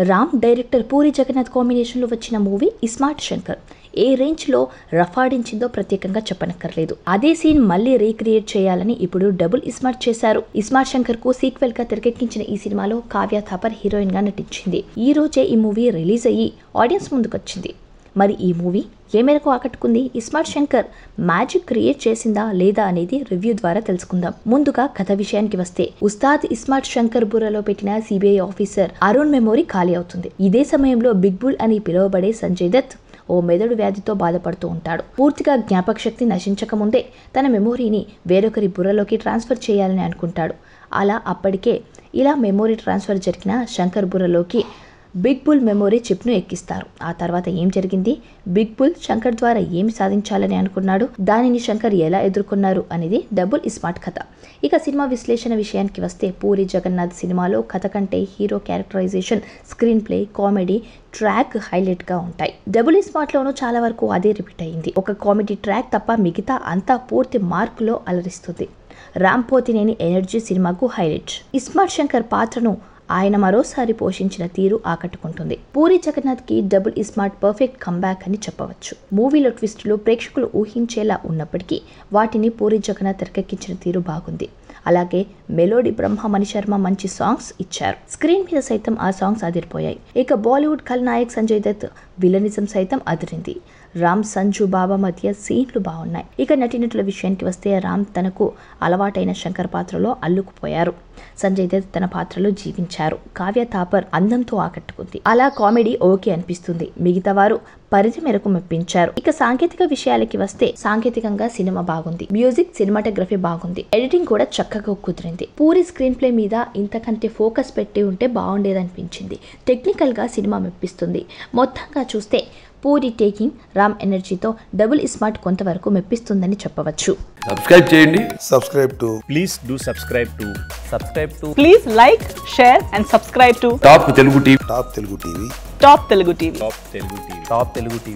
Ram director puri Jagannadh కాంబినేషన్లో వచ్చిన movie iSmart Shankar ఏ రేంజ్లో రఫాడించిందో ప్రత్యేకంగా చెప్పనక్కర్లేదు అదే సీన్ మళ్ళీ రీక్రియేట్ చేయాలని ఇప్పుడు డబుల్ ఇస్మార్ట్ చేశారు ఇస్మార్ట్ శంకర్ కు సీక్వెల్ గా తెరకెక్కించిన ఈ సినిమాలో కావ్య థాపర్ హీరోయిన్ గా నటించింది ఈ రోజే ఈ మూవీ రిలీజ్ అయ్యి ఆడియన్స్ ముందుకొచ్చింది మరి ఈ మూవీ ఏ మేరకు ఆకట్టుకుంది ఇస్మార్ట్ శంకర్ మ్యాజిక్ క్రియేట్ చేసిందా లేదా అనేది రివ్యూ ద్వారా తెలుసుకుందాం ముందుగా కథ విషయానికి వస్తే ఉస్తాద్ ఇస్మార్ట్ శంకర్ బుర్రలో పెట్టిన సిబిఐ ఆఫీసర్ అరుణ్ మెమోరీ ఖాళీ అవుతుంది ఇదే సమయంలో బిగ్ బుల్ అని పిలువబడే సంజయ్ దత్ ఓ మెదడు వ్యాధితో బాధపడుతూ ఉంటాడు పూర్తిగా జ్ఞాపక శక్తి నశించకముందే తన మెమొరీని వేరొకరి బుర్రలోకి ట్రాన్స్ఫర్ చేయాలని అనుకుంటాడు అలా అప్పటికే ఇలా మెమొరీ ట్రాన్స్ఫర్ జరిగిన శంకర్ బుర్రలోకి బిగ్ బుల్ మెమొరీ చిప్ను ఎక్కిస్తారు ఆ తర్వాత ఏం జరిగింది బిగ్ బుల్ శంకర్ ద్వారా ఏమి సాధించాలని అనుకున్నాడు దానిని శంకర్ ఎలా ఎదుర్కొన్నారు అనేది డబుల్ ఇస్మార్ట్ కథ ఇక సినిమా విశ్లేషణ విషయానికి వస్తే పూరి జగన్నాథ్ సినిమాలో కథ కంటే hero characterization screenplay comedy track highlight గా ఉంటాయి డబుల్ ఇస్మార్ట్ లోనూ చాలా వరకు అదే రిపీట్ అయింది ఒక కామెడీ ట్రాక్ తప్ప మిగతా అంతా పూర్తి మార్కులో అలరిస్తుంది రామ్ పోతినేని ఎనర్జీ సినిమాకు హైలైట్ ఇస్మార్ట్ శంకర్ పాత్రను ఆయన మరోసారి పోషించిన తీరు ఆకట్టుకుంటుంది పూరి జగన్నాథ్ కి డబుల్ ఇస్మార్ట్ పర్ఫెక్ట్ కంబ్యాక్ అని చెప్పవచ్చు మూవీలో ట్విస్టులు ప్రేక్షకులు ఊహించేలా ఉన్నప్పటికీ వాటిని పూరి జగన్నాథ్ తెరకెక్కించిన తీరు బాగుంది అలాగే మెలోడీ బ్రహ్మ మణిశర్మ మంచి సాంగ్స్ ఇచ్చారు స్క్రీన్ మీద సైతం ఆ సాంగ్స్ అదిరిపోయాయి ఇక బాలీవుడ్ ఖల్నాయక్ సంజయ్ దత్ విలనిజం సైతం అదిరింది రామ్ సంజు బాబా మధ్య సీన్లు బాగున్నాయి ఇక నటినటుల విషయానికి వస్తే రామ్ తనకు అలవాటైన శంకర్ పాత్రలో అల్లుకుపోయారు సంజయ్ దత్ తన పాత్రలో జీవించారు కావ్య థాపర్ అందంతో ఆకట్టుకుంది అలా కామెడీ ఓకే అనిపిస్తుంది మిగతా వారు పరిధి మేరకు మెప్పించారు ఇక సాంకేతిక విషయాలకి వస్తే సాంకేతికంగా సినిమా బాగుంది మ్యూజిక్ సినిమాటోగ్రఫీ బాగుంది ఎడిటింగ్ కూడా చక్కగా కుదిరింది పూరి స్క్రీన్ ప్లే మీద ఇంతకంటే ఫోకస్ పెట్టి ఉంటే బాగుండేదనిపించింది టెక్నికల్ గా సినిమా మెప్పిస్తుంది మొత్తంగా చూస్తే పూరి టేకింగ్ రామ్ ఎనర్జీతో డబుల్ ఇస్మార్ట్ కొంతవరకు మెప్పిస్తుందని చెప్పవచ్చు సబ్స్క్రైబ్ చేయండి subscribe to please do subscribe to subscribe to Please like, share, and subscribe to Top Telugu TV Top Telugu TV. Top Telugu TV. top telugu tv top telugu tv